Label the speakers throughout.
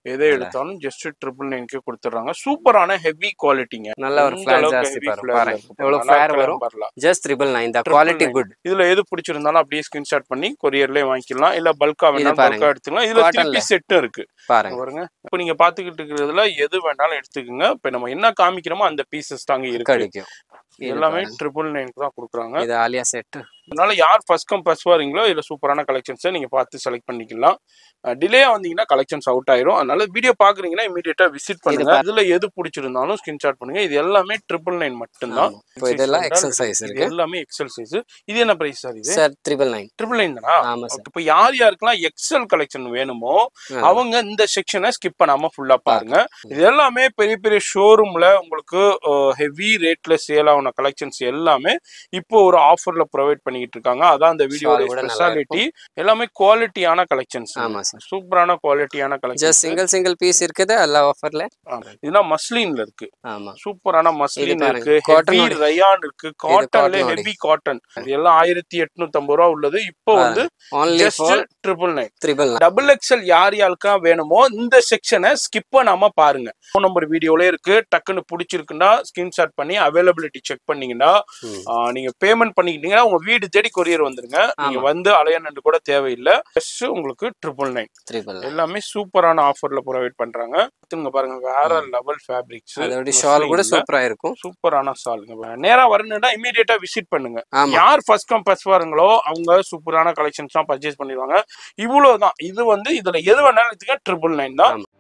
Speaker 1: எதை எடுத்தாலும் just triple நைன்க்கு கொடுத்துட்றாங்க சூப்பரான ஹெவி குவாலிட்டிங்க
Speaker 2: நல்ல ஒரு ஃபிளார் ஜாஸ்தி பாருங்க பாருங்க எவ்வளவு ஃபிளார் வரும் ஜஸ்ட் ட்ரிபிள் நைன் தான் குவாலிட்டி குட்
Speaker 1: இதுல எது பிடிச்சிருந்தாலும் அப்படியே ஸ்கிரீன்ஷாட் பண்ணி கொரியர்லயே வாங்கிக்கலாம் இல்ல பல்கா வேணா
Speaker 2: பாருங்க.
Speaker 1: பல்கா எடுத்துக்கலாம் இதுல த்ரீ
Speaker 2: Cottonல.
Speaker 1: பீஸ் செட்டும் இருக்கு
Speaker 2: பாருங்க
Speaker 1: பாருங்க இப்போ நீங்க பாத்துக்கிட்டு இருக்கிறதுல எது வேணாலும் எடுத்துக்கோங்க இப்ப நம்ம என்ன காமிக்கிறோமோ அந்த பீசஸ் தாங்க இருக்கு
Speaker 2: கிடைக்கும் இது
Speaker 1: எல்லாமே
Speaker 2: பாருங்க.
Speaker 1: ட்ரிபிள் நைனுக்கு தான் கொடுக்குறாங்க
Speaker 2: இது ஆலியா செட்
Speaker 1: அதனால யார் ஃபர்ஸ்ட் கம் ஃபர்ஸ்ட் வரீங்களோ இதுல சூப்பரான கலெக்ஷன்ஸை நீங்க பார்த்து செலக்ட் பண்ணிக்கலாம் டிலேயா வந்தீங்கன்னா கலெக்ஷன்ஸ் அவுட் ஆயிரும் அதனால வீடியோ பாக்குறீங்கன்னா இமீடியட்டா விசிட் பண்ணுங்க இதுல எது பிடிச்சிருந்தாலும் ஸ்கிரீன்ஷாட் பண்ணுங்க இது எல்லாமே ட்ரிபிள் நைன் மட்டும்தான்
Speaker 2: இப்போ இதெல்லாம் எக்ஸல் சைஸ்
Speaker 1: இது
Speaker 2: இருக்கு
Speaker 1: எல்லாமே எக்ஸல் சைஸ் இது என்ன பிரைஸ் சார் இது
Speaker 2: sir triple nine
Speaker 1: triple nine தானா
Speaker 2: ஆமா சார்
Speaker 1: இப்போ யார் யாருக்கெல்லாம் எக்ஸல் கலெக்ஷன் வேணுமோ அவங்க இந்த செக்ஷனை ஸ்கிப் பண்ணாம ஃபுல்லா பாருங்க இது எல்லாமே பெரிய பெரிய ஷோரூம்ல உங்களுக்கு ஹெவி ரேட்ல சேல் ஆன கலெக்ஷன்ஸ் எல்லாமே இப்போ ஒரு ஆஃபர்ல ப்ரொவைட் பண்ணிட்டு இருக்காங்க அதான் அந்த வீடியோட
Speaker 2: கூட நல்லா
Speaker 1: ஸ்பெஷாலிட்டி எல்லாமே குவாலிட்டியான கலெக்ஷன்ஸ்
Speaker 2: ஆமா சார்
Speaker 1: சூப்பரான குவாலிட்டியான
Speaker 2: just
Speaker 1: collection
Speaker 2: single single piece இருக்குது எல்லா ஆஃபர்ல
Speaker 1: இதுனா மஸ்லின்ல இருக்கு
Speaker 2: ஆமா
Speaker 1: சூப்பரான மஸ்லின்
Speaker 2: பாருங்க.
Speaker 1: இருக்கு
Speaker 2: Cotton
Speaker 1: ஹெவி
Speaker 2: ஓட-
Speaker 1: ரயான் இருக்கு காட்டன்ல
Speaker 2: cotton ஓட.
Speaker 1: ஹெவி காட்டன் இது எல்லாம் ஆயிரத்தி எட்நூத்தி ஐம்பது ரூபா உள்ளது இப்போ வந்து
Speaker 2: only
Speaker 1: just
Speaker 2: for
Speaker 1: triple nine
Speaker 2: triple nine
Speaker 1: double XL யார் யாருக்கா வேணுமோ இந்த செக்ஷனை ஸ்கிப் பண்ணாம பாருங்க ஃபோன் நம்பர் வீடியோல இருக்கு டக்குன்னு பிடிச்சிருக்குன்னா ஸ்கிரீன்ஷாட் பண்ணி அவைலபிலிட்டி செக் பண்ணீங்கன்னா
Speaker 2: ம்.
Speaker 1: ஆ, நீங்க பேமெண்ட் பண்ணிக்கிட்டீங்கன்னா உங்க வீடு தேடி கொரியர் வந்துருங்க நீங்க வந்து அலையனண்டு கூட தேவையில்லை ஜஸ்ட் உங்களுக்கு ட்ரிபிள் நைன்
Speaker 2: ட்ரிபிள்
Speaker 1: எல்லாமே சூப்பரான ஆஃபர்ல ப்ரொவைட் பண்றாங்க இங்க பாருங்க வேற லெவல் ஃபேப்ரிக்ஸ்
Speaker 2: அதோட ஷால் கூட சூப்பரா இருக்கும்
Speaker 1: சூப்பரான சாலுங்க நேரா வரணும்னா இமீடியட்டா விசிட் பண்ணுங்க
Speaker 2: ஆமா
Speaker 1: யார் ஃபர்ஸ்ட் கம் ஃபர்ஸ்ட் வாருங்களோ அவங்க சூப்பரான கலெக்ஷன்ஸ் தான் பர்ச்சேஸ் பண்ணிடுவாங்க இவ்வளவுதான் இது வந்து இதுல எது வேணாலும் எடுத்துக்க ட்ரிபிள் நைன் தான்
Speaker 2: ஆமா.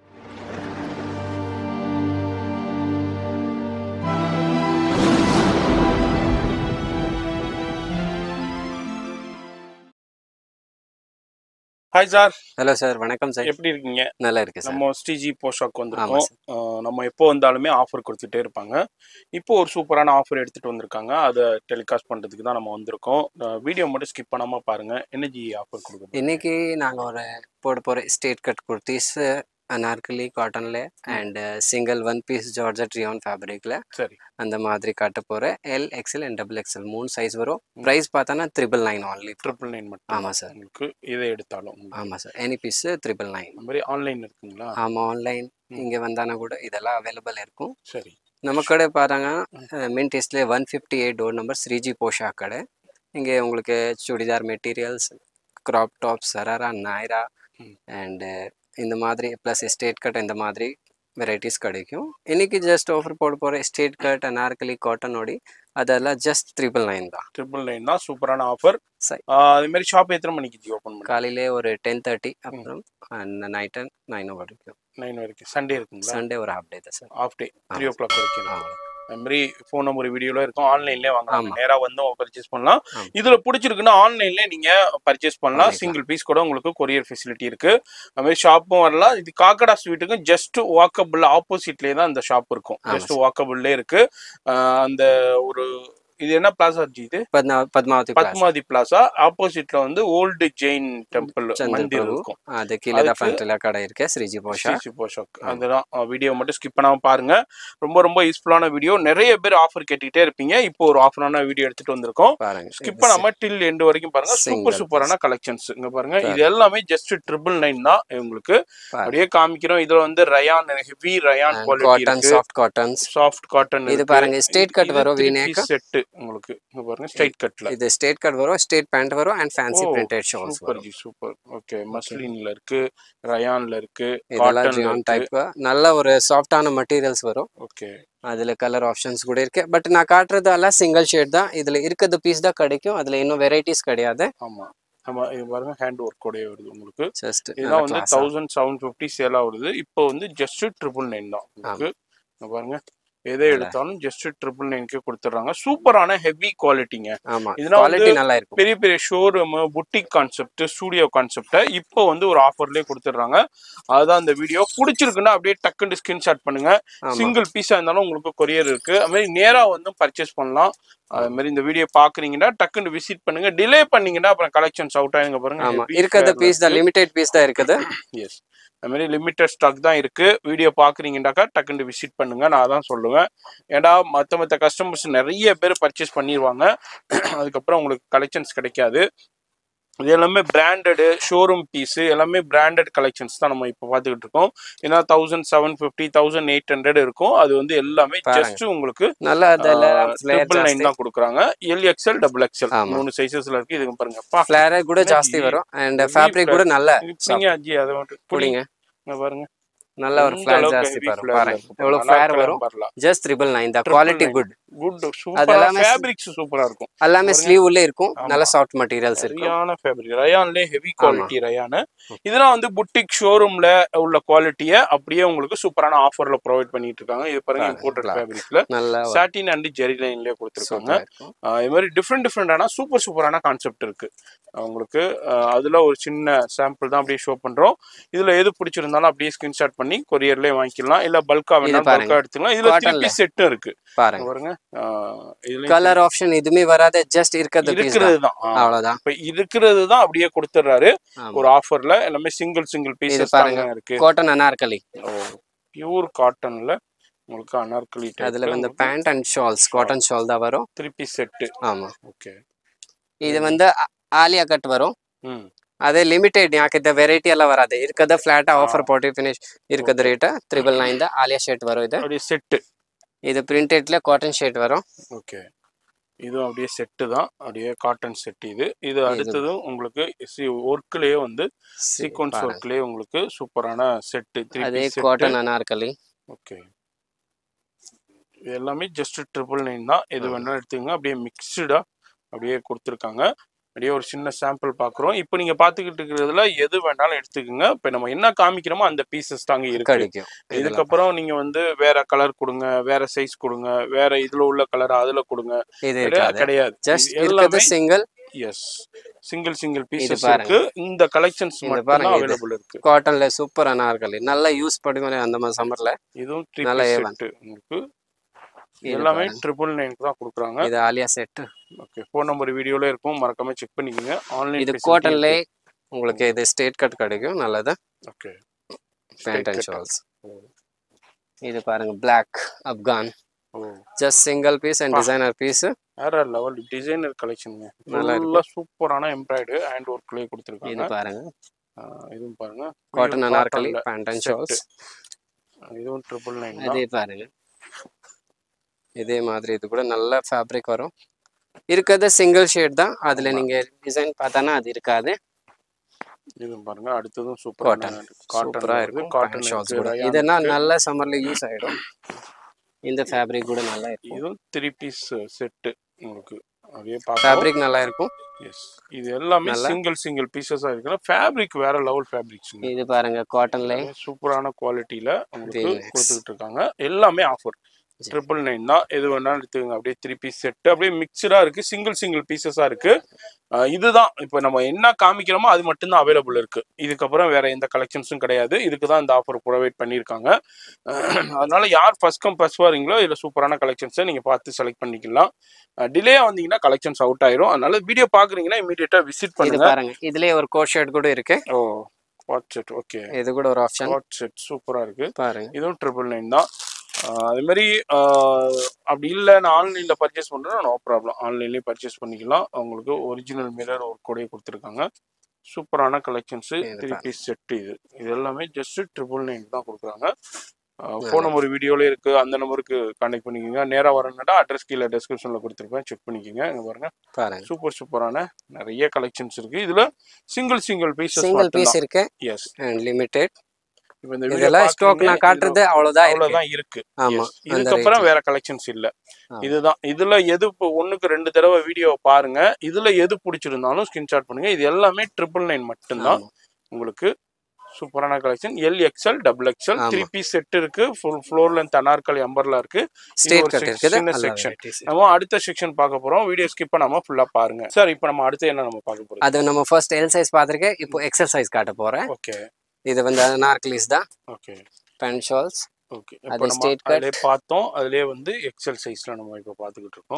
Speaker 1: ஹாய் சார்
Speaker 2: ஹலோ சார் வணக்கம் சார்
Speaker 1: எப்படி இருக்கீங்க
Speaker 2: நல்லா இருக்கு சார்
Speaker 1: நம்ம ஸ்ரீஜி போஷாக்
Speaker 2: ஆமா
Speaker 1: வந்திருக்கோம்
Speaker 2: சார்
Speaker 1: அஹ் நம்ம எப்போ வந்தாலுமே ஆஃபர் கொடுத்துட்டே இருப்பாங்க இப்போ ஒரு சூப்பரான ஆஃபர் எடுத்துட்டு வந்திருக்காங்க அதை டெலிகாஸ்ட் பண்றதுக்கு தான் நம்ம வந்திருக்கோம் வீடியோ மட்டும் ஸ்கிப் பண்ணாம பாருங்க எனர்ஜி ஆஃபர் கொடுக்குறோம்
Speaker 2: இன்னைக்கு நாங்க ஒரு போட போற ஸ்டேட் கட் குர்த்திஸ் அனார்கலி காட்டன்ல and single one piece georgette rayon ஃபேப்ரிக்ல
Speaker 1: சரி
Speaker 2: அந்த மாதிரி காட்ட போறேன் L XL and double XL மூணு சைஸ் வரும் பிரைஸ் பார்த்தோன்னா triple nine only
Speaker 1: triple nine மட்டும்
Speaker 2: ஆமா சார்
Speaker 1: உங்களுக்கு எதை எடுத்தாலும் உங்களுக்கு.
Speaker 2: ஆமா sir any piece triple nine
Speaker 1: இந்த மாதிரி ஆன்லைன் இருக்குங்களா
Speaker 2: ஆமா ஆன்லைன்
Speaker 1: ம்.
Speaker 2: இங்க வந்தானா கூட இதெல்லாம் அவைலபிள் இருக்கும்
Speaker 1: சரி
Speaker 2: நம்ம கடை பாருங்க மின் டேஸ்ட்ல one fifty eight door number Shreeji போஷா கடை இங்கே உங்களுக்கு chudidar materials crop top sharara Naira
Speaker 1: ம்.
Speaker 2: அண்டு இந்த மாதிரி ப்ளஸ் எஸ்டேட் கட் இந்த மாதிரி வெரைட்டிஸ் கிடைக்கும் இன்னைக்கு ஜஸ்ட் ஆஃபர் போட போகிற எஸ்டேட் கட் அனார்கலி காட்டன் ஓடி அதெல்லாம் ஜஸ்ட் த்ரிபிள் நைன் தான்
Speaker 1: ட்ரிபிள் நைன் தான் சூப்பரான ஆஃபர்
Speaker 2: சரி.
Speaker 1: அதே மாதிரி ஷாப் எத்தனை மணிக்கு ஓப்பன் பண்ணி
Speaker 2: காலையிலே ஒரு டென் தேர்ட்டி அப்புறம் நைட்டு நைன் ஓ வரைக்கும்
Speaker 1: நைன் வரைக்கும் சண்டே இருக்குங்களா
Speaker 2: சண்டே ஒரு ஹாஃப் டே தான் sir
Speaker 1: half day three o'clock வரைக்கும்
Speaker 2: ஆமா.
Speaker 1: அது மாதிரி ஃபோன் நம்பர் வீடியோல இருக்கும் ஆன்லைன்லயே வாங்கலாம்
Speaker 2: ஆமா.
Speaker 1: நேரா வந்து பர்ச்சேஸ் பண்ணலாம்
Speaker 2: ஆமா.
Speaker 1: இதுல பிடிச்சிருக்குன்னா ஆன்லைன்ல நீங்க பர்ச்சேஸ் பண்ணலாம்
Speaker 2: பண்ணிக்கலாம்.
Speaker 1: சிங்கிள் பீஸ் கூட உங்களுக்கு கொரியர் ஃபெசிலிட்டி இருக்கு அது மாதிரி ஷாப்பும் வரலாம் இது காக்கடா ஸ்வீட்டுக்கும் ஜஸ்ட் வாக்கபிள் ஆப்போசிட்லயே தான் இந்த ஷாப் இருக்கும்
Speaker 2: ஆமா
Speaker 1: ஜஸ்ட் வாக்கபிள்லே இருக்கு ஆஹ் அந்த ஒரு இது என்ன பிளாசா ஜி இது
Speaker 2: பத்மா பத்மாவதி பிளாசா
Speaker 1: பத்மாதி பிளாசா ஆப்போசிட்ல வந்து ஓல்டு ஜெயின் டெம்பிள்
Speaker 2: சந்திர
Speaker 1: மந்திர்
Speaker 2: பிரபு.
Speaker 1: இருக்கும்
Speaker 2: அது கீழே தான்
Speaker 1: அதுக்கு-
Speaker 2: ஃப்ரண்ட்ல கடை இருக்கு ஸ்ரீஜி போஷா
Speaker 1: சிசி போஷாக் அதுதான் வீடியோ மட்டும் ஸ்கிப் பண்ணாம பாருங்க ரொம்ப ரொம்ப யூஸ்ஃபுல்லான வீடியோ நிறைய பேர் ஆஃபர் கேட்டுக்கிட்டே இருப்பீங்க இப்போ ஒரு ஆஃபரான வீடியோ எடுத்துட்டு வந்திருக்கோம்
Speaker 2: பாருங்க
Speaker 1: ஸ்கிப் பண்ணாம டில் எண்டு வரைக்கும் பாருங்க
Speaker 2: Single
Speaker 1: சூப்பர் சூப்பரான கலெக்ஷன்ஸ் இங்க பாருங்க இது
Speaker 2: பாருங்க.
Speaker 1: எல்லாமே ஜஸ்ட் ட்ரிபிள் நைன் தான் உங்களுக்கு
Speaker 2: பாருங்க.
Speaker 1: அப்படியே காமிக்கிறோம் இதுல வந்து rayon heavy rayon quality
Speaker 2: cotton
Speaker 1: இருக்கு
Speaker 2: சாஃப்ட் காட்டன்ஸ்
Speaker 1: சாஃப்ட் காட்டன்
Speaker 2: இது பாருங்க, straight cut வரும் V-neck.
Speaker 1: செட் உங்களுக்கு இங்க பாருங்க ஸ்ட்ரைட் கட்ல
Speaker 2: இது ஸ்டேட் கட் வரும் ஸ்டேட் பேண்ட் வரும் அண்ட் ஃபேன்சி
Speaker 1: ஓ,
Speaker 2: பிரிண்டட் ஷால்ஸ்
Speaker 1: சூப்பர்
Speaker 2: வரும்
Speaker 1: ஜி சூப்பர் ஓகே மஸ்லின்ல இருக்கு ரயான்ல இருக்கு
Speaker 2: இதெல்லாம்
Speaker 1: காட்டன்ல
Speaker 2: ஜியான்
Speaker 1: இருக்கு
Speaker 2: டைப் நல்ல ஒரு சாஃப்டான மெட்டீரியல்ஸ் வரும்
Speaker 1: ஓகே
Speaker 2: அதுல கலர் ஆப்ஷன்ஸ் கூட இருக்கு பட் நான் காட்டுறது எல்லாம் சிங்கிள் ஷேட் தான் இதுல இருக்கிறது பீஸ் தான் கிடைக்கும் அதுல இன்னும் வெரைட்டிஸ் கிடையாது
Speaker 1: ஆமா ஆமா இது பாருங்க ஹேண்ட் ஒர்க் கூடயே வருது உங்களுக்கு
Speaker 2: ஜஸ்ட்
Speaker 1: இதெல்லாம் வந்து தௌசண்ட் செவன் ஃபிஃப்டி சேல் ஆகுது இப்போ வந்து ஜஸ்ட் ட்ரிபிள் நைன் தான் உங்களுக்கு இங்க பாருங்க எதை எடுத்தாலும் ஜஸ்ட் ட்ரிபிள் நைன்க்கே கொடுத்துட்றாங்க சூப்பரான ஹெவி குவாலிட்டிங்க
Speaker 2: ஆமா
Speaker 1: இதெல்லாம்
Speaker 2: குவாலிட்டி நல்லா இருக்கும்
Speaker 1: பெரிய பெரிய ஷோரூம் புட்டிக் கான்செப்ட் ஸ்டூடியோ கான்செப்டை இப்போ வந்து ஒரு ஆஃபர்லேயே கொடுத்துட்றாங்க அதுதான் இந்த வீடியோ பிடிச்சிருக்குன்னா அப்படியே டக்குன்னு ஸ்கிரீன்ஷாட் பண்ணுங்க
Speaker 2: ஆமா
Speaker 1: சிங்கிள் பீஸா இருந்தாலும் உங்களுக்கு கொரியர் இருக்கு அது மாதிரி நேரா வந்து பர்ச்சேஸ் பண்ணலாம் அது மாதிரி இந்த வீடியோ பாக்குறீங்கன்னா டக்குன்னு விசிட் பண்ணுங்க டிலே பண்ணீங்கன்னா அப்புறம் கலெக்ஷன்ஸ் அவுட் ஆயிருங்க பாருங்க
Speaker 2: ஆமா இருக்கிறது பீஸ் தான் லிமிடெட் பீஸ் தான் இருக்குது
Speaker 1: எஸ் அது மாதிரி லிமிட்டட் ஸ்டாக் தான் இருக்கு வீடியோ பாக்குறீங்கன்னாக்கா டக்குன்னு விசிட் பண்ணுங்க நான் அதான் சொல்லுவேன் ஏன்னா மற்ற மற்ற கஸ்டமர்ஸ் நிறைய பேர் பர்ச்சேஸ் பண்ணிடுவாங்க அதுக்கப்புறம் உங்களுக்கு கலெக்ஷன்ஸ் கிடைக்காது இது எல்லாமே பிராண்டடு ஷோரூம் பீஸ் எல்லாமே பிராண்டட் கலெக்ஷன்ஸ் தான் நம்ம இப்போ பார்த்துக்கிட்டு இருக்கோம் ஏன்னா thousand seven fifty thousand eight hundred இருக்கும் அது வந்து எல்லாமே
Speaker 2: பாருங்க.
Speaker 1: ஜஸ்ட் உங்களுக்கு
Speaker 2: நல்லா அதில்
Speaker 1: ட்ரிபிள் நைன் தான் கொடுக்குறாங்க எல் எக்ஸ்எல் டபுள் எக்ஸ்எல்
Speaker 2: ஆமா.
Speaker 1: மூணு சைஸஸ்ல இருக்கு இதுங்க பாருங்க பா
Speaker 2: ஃபிளேரே கூட
Speaker 1: என்ன
Speaker 2: ஜாஸ்தி
Speaker 1: இது?
Speaker 2: வரும் அண்ட்
Speaker 1: heavy
Speaker 2: ஃபேப்ரிக் கூட
Speaker 1: flare.
Speaker 2: நல்ல
Speaker 1: இப்படிங்க அஜி அதை மட்டும்
Speaker 2: புடிங்க
Speaker 1: இங்க பாருங்க
Speaker 2: நல்ல ஒரு
Speaker 1: இந்த
Speaker 2: ஃபிளேர்
Speaker 1: அளவுக்கு
Speaker 2: ஜாஸ்தி
Speaker 1: heavy
Speaker 2: பாருங்க
Speaker 1: flare
Speaker 2: பாருங்க
Speaker 1: இருக்கு.
Speaker 2: எவ்வளவு
Speaker 1: நல்லா
Speaker 2: ஃபிளேர்
Speaker 1: இருக்கலாம்
Speaker 2: வரும்
Speaker 1: பாருலாம்.
Speaker 2: ஜஸ்ட் ட்ரிபிள் நைன் தான்
Speaker 1: Triple
Speaker 2: quality
Speaker 1: nine.
Speaker 2: Good
Speaker 1: good சூப்பரா
Speaker 2: அதெல்லாமே
Speaker 1: ஃபேப்ரிக்ஸ் சூப்பரா இருக்கும்
Speaker 2: எல்லாமே
Speaker 1: பாருங்க.
Speaker 2: ஸ்லீவ் உள்ளே இருக்கும்
Speaker 1: ஆமா.
Speaker 2: நல்ல சாஃப்ட் மெட்டீரியல்ஸ் இருக்கும்
Speaker 1: சரியான ஃபேப்ரிக் ரயான்லயே ஹெவி குவாலிட்டி ரயான் இதெல்லாம் வந்து புட்டிக் ஷோரூம்ல உள்ள குவாலிட்டியை அப்படியே உங்களுக்கு சூப்பரான ஆஃபர்ல ப்ரொவைட் பண்ணிட்டு இருக்காங்க இது பாருங்க
Speaker 2: பாருங்க,
Speaker 1: இம்போர்ட்டட்
Speaker 2: black.
Speaker 1: ஃபேப்ரிக்ல
Speaker 2: நல்லா
Speaker 1: சாட்டின் அண்ட் ஜெரி லைன்லயே கொடுத்துருக்காங்க
Speaker 2: சூப்பரா இருக்கும்
Speaker 1: ஆஹ் இது மாதிரி டிஃப்ரெண்ட் டிஃப்ரெண்டான சூப்பர் சூப்பரான கான்செப்ட் இருக்கு உங்களுக்கு ஆஹ் அதுல ஒரு சின்ன சாம்பிள் தான் அப்படியே ஷோ பண்றோம் இதுல எது பிடிச்சிருந்தாலும் அப்படியே ஸ்கிரீன்ஷாட் பண்ணி கொரியர்லயே வாங்கிக்கலாம் இல்ல பல்கா வேணாலும்
Speaker 2: பாருங்க.
Speaker 1: பல்கா எடுத்துக்கலாம் இதுல
Speaker 2: Cotton
Speaker 1: திருப்பி செட்டும் இருக்கு
Speaker 2: பாருங்க
Speaker 1: பாருங்க ஆஹ் இதுலயும்
Speaker 2: கலர் ஆப்ஷன் எதுவுமே வராது ஜஸ்ட் இருக்கிறது பீஸ்
Speaker 1: இருக்கிறது தான் ஆஹ்
Speaker 2: அவ்வளவுதான்
Speaker 1: இப்ப இருக்கிறது தான் அப்படியே கொடுத்துட்றாரு
Speaker 2: ஆமா.
Speaker 1: ஒரு ஆஃபர்ல எல்லாமே சிங்கிள் சிங்கிள் பீசஸ்
Speaker 2: பாருங்க.
Speaker 1: தாங்க இருக்கு
Speaker 2: காட்டன் அனார்கலி
Speaker 1: பியூர் காட்டன்ல உங்களுக்கு அனார்கலி
Speaker 2: அதுல வந்து pant and shawls cotton shawl தான் வரும்
Speaker 1: த்ரீ பீஸ் செட்டு
Speaker 2: ஆமா
Speaker 1: ஓகே
Speaker 2: இது வந்து ஆ- ஆலியா கட் வரும்
Speaker 1: ம்
Speaker 2: ಅದೇ ಲಿಮಿಟೆಡ್ ಯಾಕಿದ್ದ ವೆರೈಟಿ ಎಲ್ಲ ಬರದೆ ಇರ್ಕದ ಫ್ಲಾಟ್ ಆಫರ್ ಫಾರ್ಟಿ ಫಿನಿಶ್ ಇರ್ಕದ ರೇಟ್ ತ್ರಿಬಲ್ ನೈನ್ ದ ಆಲಿಯಾ ಶರ್ಟ್ வரும் இது
Speaker 1: அப்படியே செட்டு
Speaker 2: இது பிரிண்டட்ல காட்டன் ஷர்ட் வரும்
Speaker 1: ஓகே இதுவும் அப்படியே செட்டு தான் அப்படியே காட்டன் செட் இது இது அடுத்ததும் உங்களுக்கு ஒர்க்லயே வந்து சீக்வன்ஸ்
Speaker 2: பாருங்க.
Speaker 1: ஒர்க்லயே உங்களுக்கு சூப்பரான செட்டு த்ரீ
Speaker 2: அதே
Speaker 1: பீஸ்
Speaker 2: காட்டன் அனார்கலி
Speaker 1: ஓகே இது எல்லாமே ஜஸ்ட் ட்ரிபிள் நைன் தான் எது வேணாலும் எடுத்துக்கங்க அப்படியே மிக்ஸ்டா அப்படியே கொடுத்துருக்காங்க அப்படியே ஒரு சின்ன சாம்பிள் பார்க்குறோம் இப்போ நீங்க பார்த்துக்கிட்டு இருக்கிறதுல எது வேணாலும் எடுத்துக்கோங்க இப்போ நம்ம என்ன காமிக்கிறோமோ அந்த பீசஸ் தாங்க இருக்கு
Speaker 2: கிடைக்கும் இதெல்லாம்
Speaker 1: இதுக்கப்புறம் நீங்க வந்து வேற கலர் கொடுங்க வேற சைஸ் கொடுங்க வேற இதுல உள்ள கலர் அதுல கொடுங்க
Speaker 2: இது
Speaker 1: கிடையாது,
Speaker 2: இருக்காது
Speaker 1: கிடையாது
Speaker 2: ஜஸ்ட்
Speaker 1: இது
Speaker 2: இருக்கிறது
Speaker 1: எல்லாமே
Speaker 2: 
Speaker 1: singles single single pieces
Speaker 2: பாருங்க.
Speaker 1: இருக்கு இந்த கலெக்ஷன்ஸ்
Speaker 2: இது
Speaker 1: மட்டும்
Speaker 2: பாருங்க
Speaker 1: தான்
Speaker 2: இது.
Speaker 1: அவைலபிள் இருக்கு
Speaker 2: காட்டன்ல சூப்பர் அனார்கலி நல்லா யூஸ் பண்ணுவேன் அந்த மாதிரி சம்மர்ல
Speaker 1: இதுவும் த்ரீ
Speaker 2: நல்ல
Speaker 1: பீஸ்
Speaker 2: A1.
Speaker 1: செட் உங்களுக்கு
Speaker 2: இது
Speaker 1: எல்லாமே
Speaker 2: பாருங்க.
Speaker 1: ட்ரிபிள் நைனுக்கு தான் கொடுக்குறாங்க
Speaker 2: இது Alia set
Speaker 1: okay phone number வீடியோல இருக்கும் மறக்காம செக் பண்ணிக்கோங்க ஆன்லைன்
Speaker 2: இது காட்டன்ல உங்களுக்கு இது ஸ்டேட் கட் கிடைக்கும் நல்லது
Speaker 1: ஓகே
Speaker 2: பேண்ட் அண்ட் ஷால்ஸ் இது பாருங்க பிளாக் அப்கான்
Speaker 1: ஓ
Speaker 2: just single piece and designer piece
Speaker 1: வேற லெவல் டிசைனர் கலெக்ஷனுங்க
Speaker 2: நல்லா
Speaker 1: நல்லா சூப்பரான எம்ப்ராய்டு ஹேண்ட் ஒர்க்லயே
Speaker 2: இது
Speaker 1: கொடுத்துருக்காங்க
Speaker 2: பாருங்க
Speaker 1: ஆஹ் இதுவும் பாருங்க
Speaker 2: காட்டன்
Speaker 1: Pure
Speaker 2: அனார்கலி
Speaker 1: cottonல
Speaker 2: பேண்ட் அண்ட்
Speaker 1: set.
Speaker 2: ஷால்ஸ்
Speaker 1: இதுவும் ட்ரிபிள் நைன் தான்
Speaker 2: அதே பாருங்க இதே மாதிரி இது கூட நல்ல ஃபேப்ரிக் வரும் இருக்கிறது சிங்கிள் ஷேட் தான் அதுல நீங்க டிசைன் பார்த்தானா அது இருக்காது
Speaker 1: இதுவும் பாருங்க அடுத்ததும் சூப்பரான
Speaker 2: Cotton. சூப்பரா இருக்கும் காட்டன் ஷால்ஸ் கூட
Speaker 1: காட்டன்
Speaker 2: இதெல்லாம் நல்ல சம்மர்ல யூஸ் ஆயிடும் இந்த ஃபேப்ரிக் கூட நல்லா இருக்கும்
Speaker 1: இதுவும் த்ரீ பீஸ் செட்டு உங்களுக்கு அப்படியே பார்க்கலாம்
Speaker 2: ஃபேப்ரிக் நல்லா இருக்கும்
Speaker 1: எஸ் இது எல்லாமே
Speaker 2: நல்லா.
Speaker 1: சிங்கிள் சிங்கிள் பீசஸா இருக்குன்னா ஃபேப்ரிக் வேற லெவல் ஃபேப்ரிக்ஸ்
Speaker 2: இது பாருங்க காட்டன்ல
Speaker 1: சூப்பரான குவாலிட்டியில உங்களுக்கு
Speaker 2: Very nice.
Speaker 1: கொடுத்துக்கிட்டு இருக்காங்க எல்லாமே ஆஃபர் ட்ரிபிள் நைன் தான் எது வேணாலும் எடுத்துக்கோங்க அப்படியே த்ரீ பீஸ் செட் அப்படியே மிக்சடா இருக்கு சிங்கிள் சிங்கிள் பீசஸா இருக்கு அஹ் இதுதான் இப்போ நம்ம என்ன காமிக்கிறோமோ அது மட்டும்தான் அவைலபிள் இருக்கு இதுக்கப்புறம் வேற எந்த கலெக்ஷன்ஸும் கிடையாது இதுக்கு தான் இந்த ஆஃபர் ப்ரொவைட் பண்ணியிருக்காங்க அஹ் அதனால யார் ஃபர்ஸ்ட் கம் ஃபர்ஸ்ட் வரீங்களோ இதுல சூப்பரான கலெக்ஷன்ஸை நீங்க பார்த்து செலக்ட் பண்ணிக்கலாம் டிலே வந்தீங்கன்னா கலெக்ஷன்ஸ் அவுட் ஆயிரும் அதனால வீடியோ பாக்குறீங்கன்னா இமீடியட்டா விசிட்
Speaker 2: இது
Speaker 1: பண்ணுங்க
Speaker 2: பாருங்க இதுலயே ஒரு கோட் ஷர்ட் கூட இருக்கு
Speaker 1: ஓ வாட் செட் ஓகே
Speaker 2: இது கூட ஒரு ஆப்ஷன்
Speaker 1: வாட் செட் சூப்பரா இருக்கு
Speaker 2: பாருங்க
Speaker 1: இதுவும் ட்ரிபிள் நைன் தான் ஆஹ் அதே மாதிரி ஆஹ் அப்படி இல்லை நான் ஆன்லைனில் பர்ச்சேஸ் பண்ணுறேன் நோ ப்ராப்ளம் ஆன்லைன்லேயே பர்ச்சேஸ் பண்ணிக்கலாம் அவங்களுக்கு ஒரிஜினல் மிரர் ஒரு கூடயே கொடுத்துருக்காங்க சூப்பரான கலெக்ஷன்ஸு
Speaker 2: இது
Speaker 1: த்ரீ
Speaker 2: பாருங்க.
Speaker 1: பீஸ் செட்டு இது இது எல்லாமே ஜஸ்ட் ட்ரிபிள் நைன் தான் கொடுக்குறாங்க ஃபோன் நம்பர் வீடியோலே இருக்கு அந்த நம்பருக்கு கான்டாக்ட் பண்ணிக்கோங்க நேராக வரணுன்னா அட்ரஸ் கீழே டிஸ்கிரிப்ஷனில் கொடுத்துருப்பேன் செக் பண்ணிக்கோங்க இங்கே பாருங்க
Speaker 2: பாருங்க
Speaker 1: சூப்பர் சூப்பரான நிறைய கலெக்ஷன்ஸ் இருக்கு இதுல single single pieces
Speaker 2: single piece இருக்கு
Speaker 1: எஸ்
Speaker 2: அண்ட் லிமிடெட்
Speaker 1: இப்போ இந்த video
Speaker 2: இதெல்லாம் ஸ்டாக்
Speaker 1: பார்க்குறீங்க,
Speaker 2: நான் காட்டுறது அவ்வளவுதான் இருக்கு
Speaker 1: அவ்வளவுதான் இருக்கு
Speaker 2: ஆமா
Speaker 1: Yes.
Speaker 2: அந்த
Speaker 1: இதுக்கப்புறம் வேற கலெக்ஷன்ஸ் இல்ல
Speaker 2: ஆமா.
Speaker 1: இதுதான் இதுல எது இப்போ ஒண்ணுக்கு ரெண்டு தடவை வீடியோ பாருங்க இதுல எது பிடிச்சிருந்தாலும் ஸ்கிரீன்ஷாட் பண்ணுங்க இது எல்லாமே ட்ரிபிள் நைன் மட்டும்தான்
Speaker 2: ஆமா.
Speaker 1: உங்களுக்கு சூப்பரான collection L XL double XL
Speaker 2: ஆமா.
Speaker 1: த்ரீ பீஸ் செட் இருக்கு full floor length anarkali umbrella இருக்கு
Speaker 2: ஸ்டேட்
Speaker 1: ஒரு
Speaker 2: கட்
Speaker 1: sec-
Speaker 2: இருக்குது
Speaker 1: சின்ன
Speaker 2: நல்ல
Speaker 1: section.
Speaker 2: varieties.
Speaker 1: நம்ம அடுத்த செக்ஷன் பார்க்க போறோம் வீடியோ ஸ்கிப் பண்ணாம ஃபுல்லா பாருங்க சார் இப்போ நம்ம அடுத்து என்ன நம்ம பார்க்க போறோம்
Speaker 2: அது நம்ம ஃபர்ஸ்ட் எல் சைஸ் பார்த்துருக்கேன் இப்போ எக்ஸல் சைஸ் காட்ட போறேன்
Speaker 1: ஓகே
Speaker 2: இது வந்து அனார்கலிஸ் தான்
Speaker 1: ஓகே
Speaker 2: பேண்ட் ஷால்ஸ்
Speaker 1: ஓகே
Speaker 2: அது
Speaker 1: இப்போ நம்ம
Speaker 2: straight cut.
Speaker 1: அதிலே பார்த்தோம் அதிலே வந்து எக்ஸல் சைஸ்ல நம்ம இப்போ பார்த்துக்கிட்டு இருக்கோம்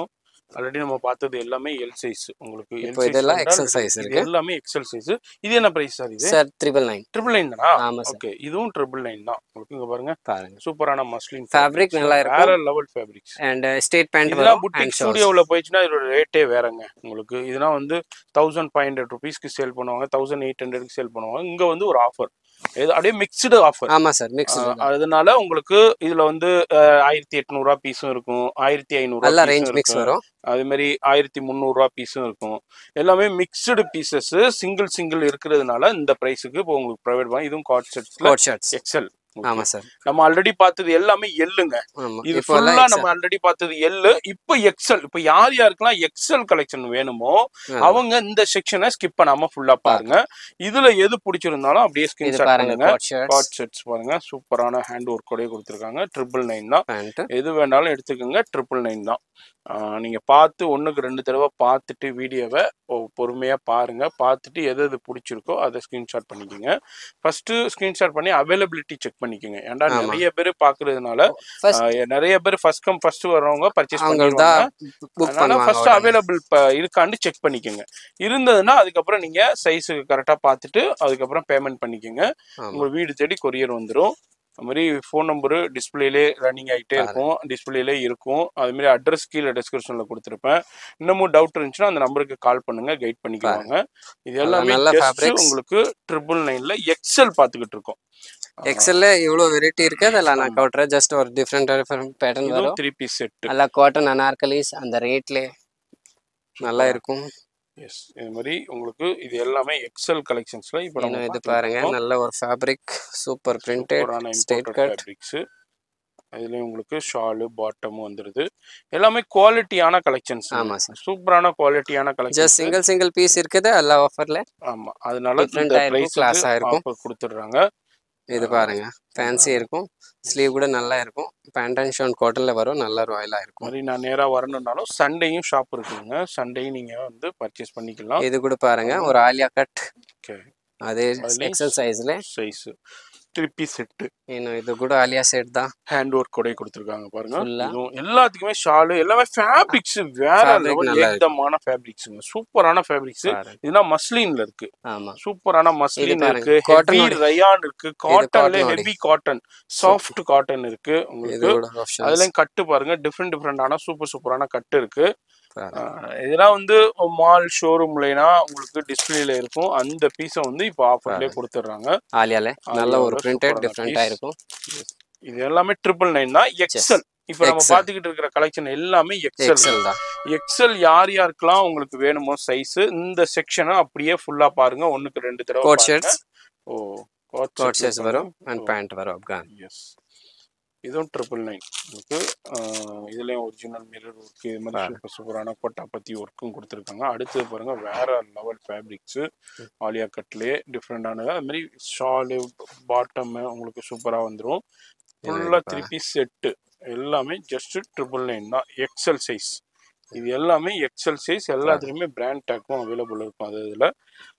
Speaker 1: ஆல்ரெடி நம்ம பார்த்தது எல்லாமே எல் சைஸ் உங்களுக்கு எல்
Speaker 2: இப்போ இதெல்லாம் XL size
Speaker 1: இது
Speaker 2: இருக்கு.
Speaker 1: எல்லாமே எக்ஸல் சைஸ் இது என்ன பிரைஸ் சார் இது
Speaker 2: sir triple nine
Speaker 1: triple nine தானா
Speaker 2: ஆமா சார்
Speaker 1: ஓகே இதுவும் ட்ரிபிள் நைன் தான் உங்களுக்கு இங்க பாருங்க
Speaker 2: பாருங்க
Speaker 1: சூப்பரான மஸ்லின்
Speaker 2: Fabric நல்லா இருக்கும்.
Speaker 1: வேற level fabrics
Speaker 2: and straight pant
Speaker 1: இதெல்லாம்
Speaker 2: வரும்
Speaker 1: புட்டிக்
Speaker 2: அண்ட் ஷோர்ஸ்
Speaker 1: ஸ்டுடியோவில் போயிடுச்சுன்னா இதோட ரேட்டே வேறங்க உங்களுக்கு இதெல்லாம் வந்து தௌசண்ட் ஃபைவ் ஹண்ட்ரட் ருபீஸ்க்கு சேல் பண்ணுவாங்க தௌசண்ட் எயிட் ஹண்ட்ரட்க்கு சேல் பண்ணுவாங்க இங்க வந்து ஒரு ஆஃபர் இது அப்படியே மிக்ஸ்டு ஆஃபர்
Speaker 2: ஆமா சார் மிக்ஸ்
Speaker 1: அதனால உங்களுக்கு இதுல வந்து அஹ், ஆயிரத்தி எட்நூறுவா பீஸும் இருக்கும் ஆயிரத்தி ஐநூறுவா
Speaker 2: நல்லா
Speaker 1: piece
Speaker 2: ரேஞ்ச்
Speaker 1: உம்
Speaker 2: மிக்ஸ்
Speaker 1: இருக்கும்.
Speaker 2: வரும்
Speaker 1: அதே மாதிரி ஆயிரத்தி முந்நூறுரூவா பீஸும் இருக்கும் எல்லாமே மிக்சடு பீசஸ் சிங்கிள் சிங்கிள் இருக்கிறதுனால இந்த பிரைஸுக்கு இப்போ உங்களுக்கு ப்ரைவேட் பண்ணி இதுவும் கார்ட் செட்ஸ்ல
Speaker 2: கோட் ஷர்ட்ஸ்
Speaker 1: எக்ஸல்
Speaker 2: ஆமா சார்
Speaker 1: நம்ம ஆல்ரெடி பார்த்தது எல்லாமே எல்லுங்க
Speaker 2: ஆமா
Speaker 1: இது
Speaker 2: இப்போ எல்லாம்
Speaker 1: ஃபுல்லா
Speaker 2: XL.
Speaker 1: நம்ம ஆல்ரெடி பார்த்தது எல்லு இப்போ எக்ஸல் இப்போ யார் யாருக்கெல்லாம் எக்ஸல் கலெக்ஷன் வேணுமோ
Speaker 2: ஆ.
Speaker 1: அவங்க இந்த செக்ஷனை ஸ்கிப் பண்ணாம ஃபுல்லா பாருங்க இதுல எது பிடிச்சிருந்தாலும் அப்படியே
Speaker 2: இது
Speaker 1: ஸ்கிரீன்ஷாட்
Speaker 2: பாருங்க
Speaker 1: பண்ணுங்க
Speaker 2: கோட் ஷர்ட்ஸ்
Speaker 1: கார்ட் செட்ஸ் பாருங்க சூப்பரான ஹேண்ட் ஒர்க்கோடய கொடுத்துருக்காங்க ட்ரிபிள் நைன் தான்
Speaker 2: பேண்ட்
Speaker 1: எது வேணாலும் எடுத்துக்கோங்க ட்ரிபிள் நைன் தான் ஆஹ் நீங்க பார்த்து ஒண்ணுக்கு ரெண்டு தடவை பார்த்துட்டு வீடியோவை பொறுமையா பாருங்க பார்த்துட்டு எது எது பிடிச்சிருக்கோ அதை ஸ்கிரீன்ஷாட் பண்ணிக்கோங்க ஃபர்ஸ்ட் ஸ்கிரீன்ஷாட் பண்ணி அவைலபிலிட்டி செக் பண்ணிக்கோங்க ஏன்டா
Speaker 2: ஆமா.
Speaker 1: நிறைய பேர் பாக்குறதுனால
Speaker 2: ஃபர்ஸ்ட்
Speaker 1: ஆஹ் நிறைய பேர் ஃபர்ஸ்ட் கம் ஃபர்ஸ்ட் வர்றவங்க பர்ச்சேஸ்
Speaker 2: அவங்க
Speaker 1: பண்ணிடுவாங்க
Speaker 2: தான் புக்
Speaker 1: அதனால
Speaker 2: பண்ணுவாங்க
Speaker 1: ஃபர்ஸ்ட்
Speaker 2: உடனே.
Speaker 1: அவைலபிள் இருக்கான்னு செக் பண்ணிக்கோங்க இருந்ததுன்னா அதுக்கப்புறம் நீங்க சைஸுக்கு கரெக்டா பார்த்துட்டு அதுக்கப்புறம் பேமெண்ட் பண்ணிக்கோங்க
Speaker 2: ஆமா.
Speaker 1: உங்க வீடு தேடி கொரியர் வந்துடும் அது மாதிரி ஃபோன் நம்பரு டிஸ்பிளேலே ரன்னிங் ஆகிட்டே இருக்கும் டிஸ்பிளேலே இருக்கும் அது மாதிரி அட்ரஸ் கீழே டிஸ்கிரிப்ஷனில் கொடுத்துருப்பேன் இன்னமும் டவுட் இருந்துச்சுன்னா அந்த நம்பருக்கு கால் பண்ணுங்க கைட் பண்ணிக்குவாங்க இது எல்லாமே
Speaker 2: நல்ல
Speaker 1: just
Speaker 2: fabrics.
Speaker 1: உங்களுக்கு ட்ரிபிள் நைன்ல எக்ஸல் பார்த்துக்கிட்டு இருக்கோம்
Speaker 2: எக்ஸல்ல இவ்வளோ வெரைட்டி இருக்கு அதெல்லாம் நான் கவுட்றேன் ஜஸ்ட் ஒரு டிஃப்ரெண்ட் டிஃப்ரெண்ட் பேட்டர்ன்
Speaker 1: இதுவும்
Speaker 2: வரும்
Speaker 1: த்ரீ பீஸ் செட்
Speaker 2: நல்லா காட்டன் அனார்கலிஸ் அந்த ரேட்ல நல்லா இருக்கும்
Speaker 1: எஸ் இது மாதிரி உங்களுக்கு இது எல்லாமே எக்ஸல் கலெக்ஷன்ஸ்ல இப்போ நம்ம
Speaker 2: இன்னும் இது
Speaker 1: பார்த்துக்கிட்டு
Speaker 2: பாருங்க
Speaker 1: இருக்கோம்.
Speaker 2: நல்ல ஒரு ஃபேப்ரிக் சூப்பர் பிரிண்டட்
Speaker 1: சூப்பரான
Speaker 2: ஸ்டேட்
Speaker 1: இம்போர்ட்டட்
Speaker 2: கட்
Speaker 1: ஃபேப்ரிக்ஸ் அதுலயும் உங்களுக்கு ஷாலு பாட்டமும் வந்துருது எல்லாமே குவாலிட்டியான கலெக்ஷன்ஸ்
Speaker 2: ஆமா சார்
Speaker 1: சூப்பரான குவாலிட்டியான
Speaker 2: just
Speaker 1: collection
Speaker 2: single single piece இருக்குது எல்லா ஆஃபர்ல
Speaker 1: ஆமா அதனால
Speaker 2: different
Speaker 1: இந்த
Speaker 2: ஆ இருக்கும், class
Speaker 1: பிரைஸ்
Speaker 2: ஆ இருக்கும்.
Speaker 1: ஆஃபர் கொடுத்துடுறாங்க
Speaker 2: இது பாருங்க ஃபேன்சி இருக்கும் ஸ்லீவ் கூட நல்லா இருக்கும் பேண்ட் அண்ட் ஷர்ட் காட்டன்ல வரும் நல்லா ராயலா
Speaker 1: அது
Speaker 2: இருக்கும்
Speaker 1: மாதிரி நான் நேரா வரணும்னாலும் சண்டேயும் ஷாப் இருக்குங்க சண்டேயும் நீங்க வந்து பர்ச்சேஸ் பண்ணிக்கலாம்
Speaker 2: இது கூட பாருங்க ஒரு ஆலியா கட்
Speaker 1: ஓகே
Speaker 2: அதே
Speaker 1: அதுலயும்
Speaker 2: எக்ஸல் சைஸ்ல
Speaker 1: சைஸ் திருப்பி செட்டு
Speaker 2: இன்னும் இது கூட ஆலியா செட் தான்
Speaker 1: ஹேண்ட் ஒர்க் கூட கொடுத்துருக்காங்க பாருங்க
Speaker 2: Full ஆ.
Speaker 1: இதுவும் எல்லாத்துக்குமே ஷாலு எல்லாமே ஃபேப்ரிக்ஸ் வேற
Speaker 2: Fabric
Speaker 1: லெவல்
Speaker 2: நல்லா இருக்கு.
Speaker 1: ஏகதமான ஃபேப்ரிக்ஸுங்க சூப்பரான ஃபேப்ரிக்ஸ்
Speaker 2: பாருங்க.
Speaker 1: இதெல்லாம் மஸ்லின்ல இருக்கு
Speaker 2: ஆமா
Speaker 1: சூப்பரான மஸ்லின்
Speaker 2: பாருங்க,
Speaker 1: இருக்கு
Speaker 2: cotton
Speaker 1: ஹெவி
Speaker 2: ஓட-
Speaker 1: ரயான் இருக்கு காட்டன்ல
Speaker 2: cotton ஓட.
Speaker 1: ஹெவி காட்டன் சாஃப்ட் காட்டன் இருக்கு
Speaker 2: இது
Speaker 1: உங்களுக்கு
Speaker 2: கூட ஆப்ஷன்ஸ்
Speaker 1: அதுலயும் கட்டு பாருங்க டிஃப்ரெண்ட் டிஃப்ரெண்டான சூப்பர் சூப்பரான கட்டு இருக்கு
Speaker 2: பாருங்க
Speaker 1: ஆஹ் இதெல்லாம் வந்து மால் ஷோரூம்லனா உங்களுக்கு டிஸ்பிளேல இருக்கும் அந்த பீஸை வந்து இப்போ ஆஃபர்லயே கொடுத்துட்றாங்க
Speaker 2: ஆலியால நல்ல
Speaker 1: ஆலியால
Speaker 2: ஒரு பிரிண்டட்
Speaker 1: சூப்பரான
Speaker 2: டிஃப்ரெண்டா
Speaker 1: piece.
Speaker 2: இருக்கும்
Speaker 1: இது எல்லாமே ட்ரிபிள் நைன் தான் எக்ஸல் இப்போ நம்ம
Speaker 2: XL.
Speaker 1: பாத்துக்கிட்டு இருக்கிற கலெக்ஷன் எல்லாமே எக்ஸல்
Speaker 2: எக்ஸல் தான்
Speaker 1: எக்ஸல் யார் யாருக்கெல்லாம் உங்களுக்கு வேணுமோ சைஸ் இந்த செக்ஷனை அப்படியே ஃபுல்லா பாருங்க ஒண்ணுக்கு ரெண்டு தடவை
Speaker 2: கோட்
Speaker 1: பாருங்க.
Speaker 2: ஷர்ட்ஸ்
Speaker 1: ஓ
Speaker 2: கோட் ஷர்ட்ஸ் வரும் அண்ட்
Speaker 1: ஓ.
Speaker 2: பேண்ட் வரும் அப்கான்
Speaker 1: எஸ் இதுவும் ட்ரிபிள் நைன் உங்களுக்கு ஆஹ் இதுலயும் ஒரிஜினல் மிரர் ஒர்க் இது மாதிரி
Speaker 2: பாரு.
Speaker 1: சூப்பர் சூப்பரான கொட்டாப்பத்தி ஒர்க்கும் கொடுத்துருக்காங்க அடுத்தது பாருங்க வேற லெவல் ஃபேப்ரிக்ஸ் ஆலியா கட்லேயே டிஃப்ரெண்டானது அது மாதிரி ஷாலு பாட்டம் உங்களுக்கு சூப்பரா வந்துரும் ஃபுல்லா
Speaker 2: இது
Speaker 1: த்ரீ பீஸ் செட்டு எல்லாமே ஜஸ்ட் ட்ரிபிள் நைன் தான் எக்ஸல் சைஸ் இது எல்லாமே எக்ஸல் சைஸ் எல்லாத்துலேயுமே பிராண்ட் டேக்கும் அவைலபிள் இருக்கும் அது இதில்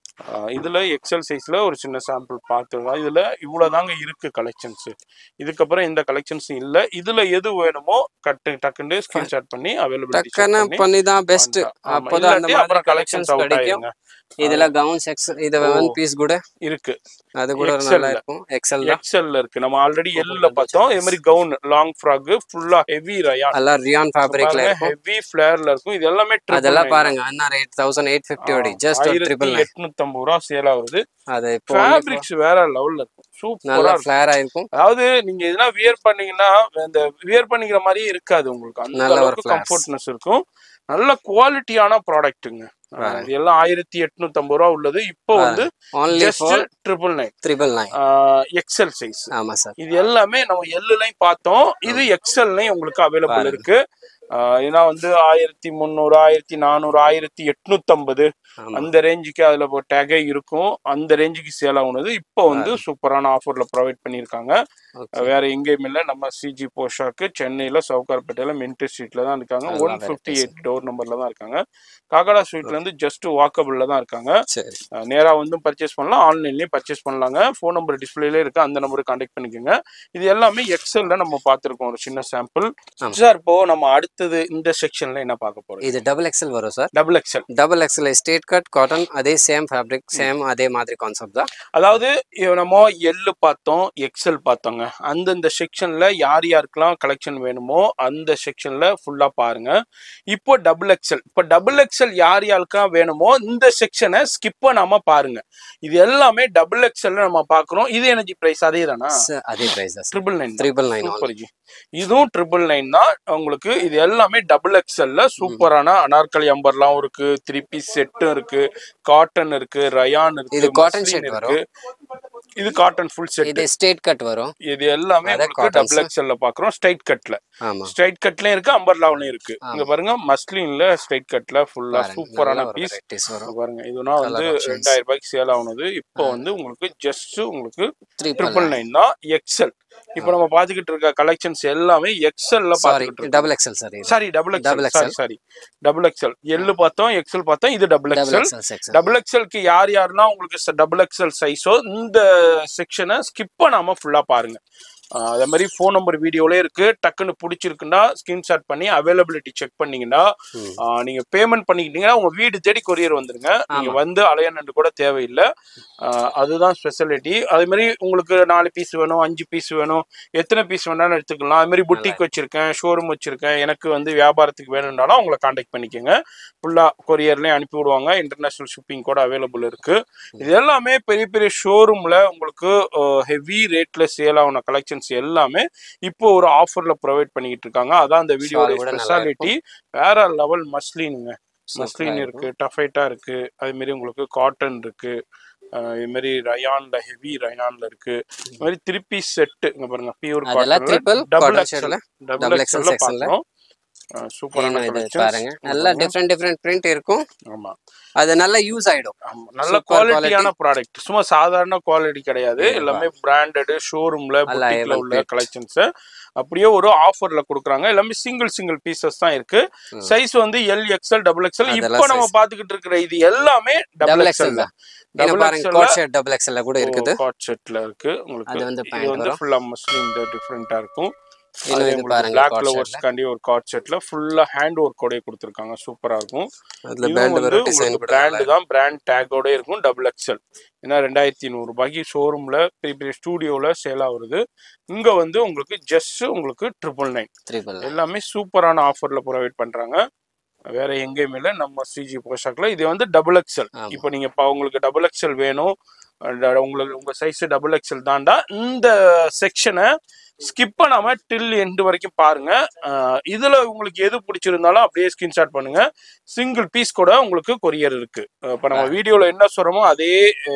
Speaker 1: இதில் எக்ஸல் சைஸில் ஒரு சின்ன சாம்பிள் பார்த்துருக்கோம் இதில் இவ்வளோதாங்க இருக்குது கலெக்ஷன்ஸு இதுக்கப்புறம் எந்த கலெக்ஷன்ஸும் இல்லை இதில் எது வேணுமோ கட்டு டக்குன்னு ஸ்கிரீன்ஷாட் பண்ணி அவைலபிலிட்டி
Speaker 2: டக்குன்னு பண்ணி தான் பெஸ்ட் அப்போதான் அந்த மாதிரி
Speaker 1: அப்புறம்
Speaker 2: கலெக்ஷன்ஸ்
Speaker 1: கலெக்ஷன்ஸ் அவுட்
Speaker 2: கிடைக்கும்
Speaker 1: ஆயிருங்க
Speaker 2: இதுல கவுன் செக்ஸ் இது
Speaker 1: ஓ.
Speaker 2: ஒன் பீஸ் கூட
Speaker 1: இருக்கு
Speaker 2: அது கூட ஒரு
Speaker 1: XL
Speaker 2: நல்லா
Speaker 1: ல.
Speaker 2: இருக்கும் எக்ஸல் தான்
Speaker 1: எக்ஸல்ல இருக்கு நம்ம ஆல்ரெடி எல்ல பார்த்தோம் இதே மாதிரி கவுன் லாங் ஃப்ராக் ஃபுல்லா ஹெவி ரயான்
Speaker 2: எல்லாம் ரியான் ஃபேப்ரிக்ல இருக்கும்
Speaker 1: ஹெவி ஃபிளேர்ல இருக்கும் இது எல்லாமே
Speaker 2: அதெல்லாம் பாருங்க என்ன ரேட் தௌசண்ட் எயிட் ஃபிஃப்டி ஓடி ஜஸ்ட் ஒரு ட்ரிபிள் நைன்
Speaker 1: எட்நூத்தம்பது ரூபா சேல் ஆகுது
Speaker 2: அது இப்போ only
Speaker 1: ஃபேப்ரிக்ஸ் வேற லெவல்ல இருக்கும் சூப்பரா
Speaker 2: நல்லா
Speaker 1: இருக்கும்
Speaker 2: ஃபிளேர் ஆயிருக்கும்
Speaker 1: அதாவது நீங்க எதுனா வியர் பண்ணீங்கன்னா அந்த வியர் பண்ணிக்கிற மாதிரியே இருக்காது உங்களுக்கு அந்த
Speaker 2: நல்ல ஒரு
Speaker 1: அளவுக்கு
Speaker 2: flares.
Speaker 1: கம்ஃபர்ட்னஸ் இருக்கும் நல்ல குவாலிட்டியான ப்ராடக்ட்டுங்க
Speaker 2: Right.
Speaker 1: இது எல்லாம் ஆயிரத்தி எட்நூத்தம்பது ரூபா உள்ளது இப்போ வந்து
Speaker 2: only
Speaker 1: just
Speaker 2: for
Speaker 1: triple nine
Speaker 2: triple nine
Speaker 1: XL size
Speaker 2: ஆமா சார்
Speaker 1: இது எல்லாமே நம்ம எல்லுலையும் பார்த்தோம் இது எக்ஸல்லையும் உங்களுக்கு அவைலபிள்
Speaker 2: பாருங்க.
Speaker 1: இருக்கு ஆஹ் ஏன்னா வந்து ஆயிரத்தி முந்நூறு ஆயிரத்தி நானூறு ஆயிரத்தி எட்நூத்தம்பது
Speaker 2: ஆமா
Speaker 1: அந்த ரேஞ்சுக்கு அதுல டேகே இருக்கும் அந்த ரேஞ்சுக்கு சேல் ஆகுனது இப்போ வந்து சூப்பரான ஆஃபர்ல ப்ரொவைட் பண்ணியிருக்காங்க
Speaker 2: Okay.
Speaker 1: வேற எங்கேயும் இல்லை நம்ம சிஜி போஷாக்கு சென்னையில சவுகார்பேட்டையில மின்ட் ஸ்ட்ரீட்ல தான் இருக்காங்க
Speaker 2: அதெல்லாம்
Speaker 1: one fifty
Speaker 2: varieties.
Speaker 1: Eight door நம்பர்ல தான் இருக்காங்க காகடா ஸ்ட்ரீட்ல இருந்து ஜஸ்ட் வாக்கபிள்ல தான் இருக்காங்க
Speaker 2: சரி
Speaker 1: அஹ் நேரா வந்து பர்ச்சேஸ் பண்ணலாம் ஆன்லைன்லயும் பர்ச்சேஸ் பண்ணலாங்க ஃபோன் நம்பர் டிஸ்பிளேல இருக்கு அந்த நம்பருக்கு கான்டாக்ட் பண்ணிக்கோங்க இது எல்லாமே எக்ஸல்ல நம்ம பார்த்திருக்கோம் ஒரு சின்ன சாம்பிள்
Speaker 2: ஆமா.
Speaker 1: சார் இப்போ நம்ம அடுத்த அடுத்தது இந்த செக்ஷன்ல என்ன பார்க்க போறோம்
Speaker 2: இது டபுள் எக்ஸல் வரும் sir
Speaker 1: double XL
Speaker 2: double XL straight cut cotton அதே சேம் ஃபேப்ரிக் சேம் அதே மாதிரி கான்செப்ட் தான்
Speaker 1: அதாவது இ- நம்ம எள்ளு பார்த்தோம் எக்ஸல் பார்த்தோங்க அந்தந்த செக்ஷன்ல யார் யாருக்கெல்லாம் கலெக்ஷன் வேணுமோ அந்த செக்ஷன்ல ஃபுல்லா பாருங்க இப்போ டபுள் எக்ஸல் இப்போ டபுள் எக்ஸல் யார் யாருக்கெல்லாம் வேணுமோ இந்த செக்ஷனை ஸ்கிப் பண்ணாம பாருங்க இது எல்லாமே டபுள் எக்ஸல்ல நம்ம பார்க்குறோம் இது எனர்ஜி பிரைஸ் அதே தானா
Speaker 2: Sir, அதே பிரைஸ் தான்
Speaker 1: triple nine
Speaker 2: triple nine
Speaker 1: super ji இதுவும் ட்ரிபிள் நைன் தான் உங்களுக்கு இது எல்லாமே டபுள் எக்ஸ்எல்ல சூப்பரான அனார்கலி அம்பர்லாம் இருக்கு த்ரீ பீஸ் செட்டும் இருக்கு காட்டன் இருக்கு ரயான் இருக்கு
Speaker 2: இது cotton
Speaker 1: muslin
Speaker 2: set
Speaker 1: இருக்கு இது காட்டன் ஃபுல் செட்
Speaker 2: இது ஸ்டேட் கட் வரும்
Speaker 1: இது எல்லாமே
Speaker 2: அதான்
Speaker 1: உங்களுக்கு
Speaker 2: cottons.
Speaker 1: டபுள் எக்ஸ்எல்ல பாக்குறோம் ஸ்ட்ரைட் கட்ல
Speaker 2: ஆமா
Speaker 1: ஸ்ட்ரைட் கட்லயும் இருக்கு அம்பர்லாவிலயும் இருக்கு இங்க பாருங்க மஸ்லின்ல ஸ்ட்ரைட் கட்ல ஃபுல்லா
Speaker 2: பாருங்க,
Speaker 1: சூப்பரான
Speaker 2: நல்ல ஒரு
Speaker 1: பீஸ்
Speaker 2: varieties வரும்
Speaker 1: பாருங்க இதுனா வந்து
Speaker 2: Colour options.
Speaker 1: ரெண்டாயிரம் ரூபாய்க்கு சேல் ஆகுனது இப்போ வந்து உங்களுக்கு ஜஸ்ட் உங்களுக்கு
Speaker 2: த்ரிபிள்
Speaker 1: ட்ரிபிள் நைன் தான் எக்ஸல் இப்போ நம்ம பாத்துக்கிட்டு இருக்க கலெக்ஷன்ஸ் எல்லாமே எக்ஸல்ல
Speaker 2: சாரி
Speaker 1: பாத்துக்கிட்டு இருக்கோம்
Speaker 2: டபுள் எக்ஸல் சார் இது
Speaker 1: sorry double
Speaker 2: Double
Speaker 1: XL sorry sorry double XL L பார்த்தோம் எக்ஸல் பார்த்தோம் இது double
Speaker 2: double
Speaker 1: XL
Speaker 2: XL section
Speaker 1: double எக்ஸல்க்கு யார் யாருன்னா உங்களுக்கு டபுள் எக்ஸல் சைஸோ இந்த செக்ஷனை ஸ்கிப் பண்ணாம ஃபுல்லா பாருங்க ஆஹ் அதே மாதிரி ஃபோன் நம்பர் வீடியோலே இருக்கு டக்குன்னு பிடிச்சிருக்குன்னா ஸ்கிரீன்ஷாட் பண்ணி அவைலபிலிட்டி செக் பண்ணீங்கன்னா
Speaker 2: ம்.
Speaker 1: ஆஹ் நீங்க பேமெண்ட் பண்ணிக்கிட்டீங்கன்னா உங்க வீடு தேடி கொரியர் வந்துருங்க நீங்க வந்து அலையனண்டு கூட தேவையில்லை ஆஹ் அதுதான் ஸ்பெஷாலிட்டி அதே மாதிரி உங்களுக்கு நாலு பீஸ் வேணும் அஞ்சு பீஸ் வேணும் எத்தனை பீஸ் வேணாலும் எடுத்துக்கலாம் அது மாதிரி புட்டிக் வச்சிருக்கேன் ஷோரூம் வச்சிருக்கேன் எனக்கு வந்து வியாபாரத்துக்கு வேணும்னாலும் உங்களை காண்டாக்ட் பண்ணிக்கோங்க ஃபுல்லா கொரியர்லயும் அனுப்பி விடுவாங்க இன்டர்நேஷனல் ஷிப்பிங் கூட அவைலபிள் இருக்கு இது எல்லாமே பெரிய பெரிய ஷோரூம்ல உங்களுக்கு ஹெவி ரேட்ல சேல் ஆன கலெக்ஷன்ஸ் எல்லாமே இப்போ ஒரு ஆஃபர்ல ப்ரொவைட் பண்ணிக்கிட்டு இருக்காங்க அதான் அந்த வீடியோட
Speaker 2: கூட நல்லா
Speaker 1: ஸ்பெஷாலிட்டி வேற லெவல் மஸ்லினுங்க மஸ்லின்
Speaker 2: இருக்கும்.
Speaker 1: இருக்கு டஃபைட்டா இருக்கு அதே மாதிரி உங்களுக்கு காட்டன் இருக்கு அஹ் இது மாதிரி ரயான்ல ஹெவி ரயான்ல இருக்கு இது மாதிரி திருப்பி செட் இங்க பாருங்க பியூர்
Speaker 2: அதெல்லாம் triple
Speaker 1: டபுள்
Speaker 2: cotton
Speaker 1: எக்ஸல்
Speaker 2: shade-ல,
Speaker 1: டபுள்
Speaker 2: double XL
Speaker 1: எக்ஸல்ல
Speaker 2: section-ல.
Speaker 1: பாக்குறோம் சூப்பரான
Speaker 2: இது
Speaker 1: collections.
Speaker 2: பாருங்க நல்லா டிஃப்ரெண்ட் டிஃப்ரெண்ட் பிரிண்ட் இருக்கும்
Speaker 1: ஆமா
Speaker 2: அது நல்லா யூஸ் ஆயிடும்
Speaker 1: ஆமா. நல்ல
Speaker 2: Super
Speaker 1: குவாலிட்டியான ப்ராடக்ட் சும்மா சாதாரண குவாலிட்டி கிடையாது
Speaker 2: கண்டிப்பா.
Speaker 1: எல்லாமே பிராண்டட் ஷோரூம்ல
Speaker 2: நல்லா
Speaker 1: புட்டிக்ல
Speaker 2: able
Speaker 1: உள்ள
Speaker 2: fit.
Speaker 1: கலெக்ஷன்ஸ் அப்படியே ஒரு ஆஃபர்ல கொடுக்குறாங்க எல்லாமே சிங்கிள் சிங்கிள் பீசஸ் தான் இருக்கு
Speaker 2: ம்.
Speaker 1: சைஸ் வந்து எல் எக்ஸ்எல் டபுள் எக்ஸ்எல்
Speaker 2: அதெல்லாம்
Speaker 1: இப்போ நம்ம பாத்துக்கிட்டு இருக்கிற இது எல்லாமே டபுள்
Speaker 2: டபுள்
Speaker 1: எக்ஸ்எல்
Speaker 2: எக்ஸல்
Speaker 1: தான்
Speaker 2: தான் ஏன்னா
Speaker 1: டபுள்
Speaker 2: பாருங்க
Speaker 1: எக்ஸ்எல்
Speaker 2: கோட் ஷர்ட் டபுள் எக்ஸல்ல கூட இருக்குது
Speaker 1: காட் செட்ல இருக்கு உங்களுக்கு
Speaker 2: அது வந்து
Speaker 1: இது
Speaker 2: pant
Speaker 1: வந்து
Speaker 2: வரும்.
Speaker 1: ஃபுல்லா மஸ்லின் டிஃப்ரெண்டா இருக்கும்
Speaker 2: இன்னும்
Speaker 1: அதே
Speaker 2: இது
Speaker 1: உங்களுக்கு
Speaker 2: பாருங்க
Speaker 1: பிளாக்
Speaker 2: cot
Speaker 1: லவர்ஸ்
Speaker 2: shirtல.
Speaker 1: காண்டி ஒரு காட் செட்ல ஃபுல்லா ஹேண்ட் ஒர்க்கோடய கொடுத்துருக்காங்க சூப்பரா இருக்கும்
Speaker 2: அதுல
Speaker 1: இதுவும்
Speaker 2: பேண்ட்
Speaker 1: வந்து
Speaker 2: வரும் டிசைன்
Speaker 1: உங்களுக்கு
Speaker 2: கூட நல்லா
Speaker 1: பிராண்ட் தான் பிராண்ட் டேக்கோட இருக்கும் டபுள் எக்ஸ்எல் ஏன்னா ரெண்டாயிரத்தி நூறு ரூபாய்க்கு ஷோரூம்ல பெரிய பெரிய ஸ்டூடியோல சேல் ஆகுறது இங்க வந்து உங்களுக்கு ஜஸ்ட் உங்களுக்கு ட்ரிபிள் நைன்
Speaker 2: த்ரிபிள்
Speaker 1: எல்லாமே சூப்பரான ஆஃபர்ல ப்ரொவைட் பண்றாங்க வேற எங்கேயுமே இல்லை நம்ம சிஜி போஷாக்ல இது வந்து டபுள் எக்ஸ்எல்
Speaker 2: ஆமா.
Speaker 1: இப்போ நீங்க இப்போ உங்களுக்கு டபுள் எக்ஸ்எல் வேணும் and உங்களுக்கு உங்க சைஸ் டபுள் எக்ஸ்எல் தாண்டா இந்த செக்ஷனை ஸ்கிப் பண்ணாம டில் எண்டு வரைக்கும் பாருங்க அஹ் இதுல உங்களுக்கு எது பிடிச்சிருந்தாலும் அப்படியே ஸ்கிரீன்ஷாட் பண்ணுங்க சிங்கிள் பீஸ் கூட உங்களுக்கு கொரியர் இருக்கு அஹ் இப்ப நம்ம வீடியோல என்ன சொல்றோமோ அதே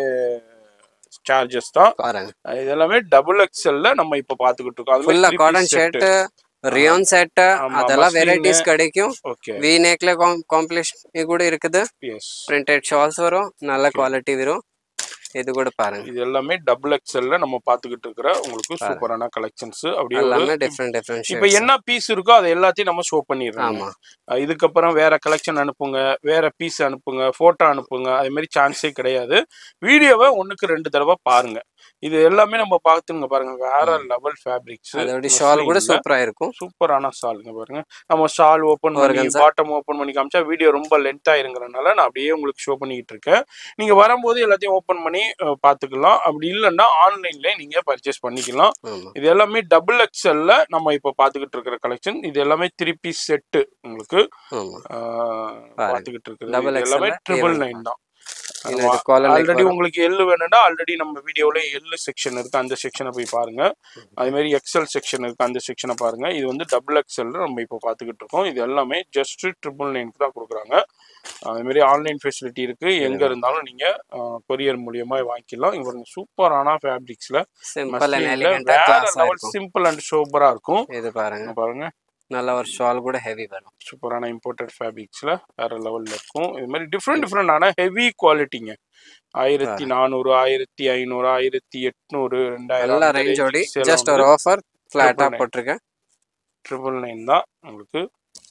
Speaker 1: சார்ஜஸ் தான்
Speaker 2: பாருங்க
Speaker 1: அஹ் இது எல்லாமே டபுள் எக்ஸ்எல்ல நம்ம இப்ப பாத்துக்கிட்டு இருக்கோம் அது
Speaker 2: ஃபுல்லா காட்டன் ஷர்ட் ரியான் செட்
Speaker 1: ஆமா,
Speaker 2: அதெல்லாம்
Speaker 1: muslin.
Speaker 2: வெரைட்டிஸ் கிடைக்கும்
Speaker 1: ஓகே
Speaker 2: வி நெக்ல காம்ப்ளிஷன் கூட இருக்குது
Speaker 1: எஸ்
Speaker 2: பிரிண்டட் ஷால்ஸ் வரும் நல்ல குவாலிட்டி வரும் இது கூட பாருங்க
Speaker 1: இது எல்லாமே டபுள் எக்ஸ்எல்ல நம்ம பாத்துக்கிட்டு இருக்கிற உங்களுக்கு சூப்பரான கலெக்ஷன்ஸ் அப்படியே ஒரு-
Speaker 2: எல்லாமே டிஃப்ரெண்ட் டிஃப்ரெண்ட்
Speaker 1: இப்ப என்ன பீஸ் இருக்கோ அது எல்லாத்தையும் நம்ம ஷோ பண்ணிடுறோம்
Speaker 2: ஆமா
Speaker 1: இதுக்கப்புறம் வேற கலெக்ஷன் அனுப்புங்க வேற பீஸ் அனுப்புங்க போட்டோ அனுப்புங்க அதே மாதிரி சான்ஸே கிடையாது வீடியோவை ஒண்ணுக்கு ரெண்டு தடவை பாருங்க இது எல்லாமே நம்ம பார்த்துங்க பாருங்க வேற லெவல் ஃபேப்ரிக்ஸ்
Speaker 2: அதோட ஷால் கூட சூப்பரா இருக்கும்
Speaker 1: சூப்பரான ஷாலுங்க பாருங்க நம்ம ஷால் ஓபன் பண்ணி
Speaker 2: Organza.
Speaker 1: பாட்டம் ஓபன் பண்ணி காமிச்சா வீடியோ ரொம்ப லென்த் ஆயிருங்கிறனால நான் அப்படியே உங்களுக்கு ஷோ பண்ணிக்கிட்டு இருக்கேன் நீங்க வரும்போது எல்லாத்தையும் ஓபன் பண்ணி அஹ், பாத்துக்கலாம் அப்படி இல்லைன்னா ஆன்லைன்ல நீங்க பர்ச்சேஸ் பண்ணிக்கலாம்
Speaker 2: ஆமா
Speaker 1: இது எல்லாமே டபுள் எக்ஸ்எல்ல நம்ம இப்போ பாத்துக்கிட்டு இருக்கிற கலெக்ஷன் இது எல்லாமே த்ரீ பீஸ் செட்டு உங்களுக்கு
Speaker 2: ஆமா
Speaker 1: ஆஹ்,
Speaker 2: பாருங்க.
Speaker 1: பாத்துக்கிட்டு இருக்குது
Speaker 2: Double
Speaker 1: இது எல்லாமே
Speaker 2: XL ல
Speaker 1: ட்ரிபிள்
Speaker 2: A1
Speaker 1: நைன் தான்
Speaker 2: இன்னும் இது collar neck
Speaker 1: ஆல்ரெடி
Speaker 2: வரும்.
Speaker 1: உங்களுக்கு எள்ளு வேணும்னா ஆல்ரெடி நம்ம வீடியோல எள்ளு செக்ஷன் இருக்கு அந்த செக்ஷனை போய் பாருங்க அதே மாதிரி எக்ஸல் செக்ஷன் இருக்கு அந்த செக்ஷனை பாருங்க இது வந்து டபுள் எக்ஸல் நம்ம இப்போ பார்த்துக்கிட்டு இருக்கோம் இது எல்லாமே ஜஸ்ட் ட்ரிபிள் நைனுக்கு தான் கொடுக்குறாங்க அதே மாதிரி ஆன்லைன் ஃபெசிலிட்டி இருக்கு எங்க இருந்தாலும் நீங்க கொரியர் மூலியமா வாங்கிக்கலாம் இவங்க சூப்பரான ஃபேப்ரிக்ஸ்ல
Speaker 2: சிம்பிள் அண்ட் எலிகண்டா
Speaker 1: வேற
Speaker 2: கிளாஸா
Speaker 1: லெவல்
Speaker 2: இருக்கும்
Speaker 1: சிம்பிள் அண்ட் சூப்பரா இருக்கும்
Speaker 2: இது பாருங்க
Speaker 1: இங்க பாருங்க
Speaker 2: நல்ல ஒரு ஷால் கூட ஹெவி வரும்
Speaker 1: சூப்பரான இம்போர்ட்டட் ஃபேப்ரிக்ஸ்ல வேற லெவல்ல இருக்கும் இது மாதிரி டிஃப்ரெண்ட் டிஃப்ரெண்டான ஹெவி குவாலிட்டிங்க ஆயிரத்தி நானூறு ஆயிரத்தி ஐநூறு ஆயிரத்தி எட்நூறு ரெண்டாயிரம்
Speaker 2: எல்லா ரேஞ்சோடி ஜஸ்ட் ஒரு ஆஃபர் ஃபிளாட்டா
Speaker 1: nine.
Speaker 2: போட்டிருக்கேன்
Speaker 1: ட்ரிபிள் நைன் தான் உங்களுக்கு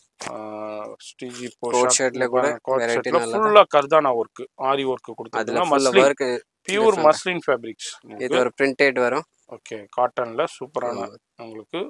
Speaker 1: ஸ்டிஜி
Speaker 2: Coat shirtல கூட variety நல்லதா.
Speaker 1: ஃபுல்லா கர்தானா ஒர்க் ஆரி ஒர்க்
Speaker 2: அதுல
Speaker 1: கொடுத்துருக்காங்க
Speaker 2: full
Speaker 1: muslin
Speaker 2: work
Speaker 1: pure
Speaker 2: different.
Speaker 1: Muslin fabrics
Speaker 2: இது ஒரு பிரிண்டட் வரும்
Speaker 1: ஓகே காட்டன்ல சூப்பரான உங்களுக்கு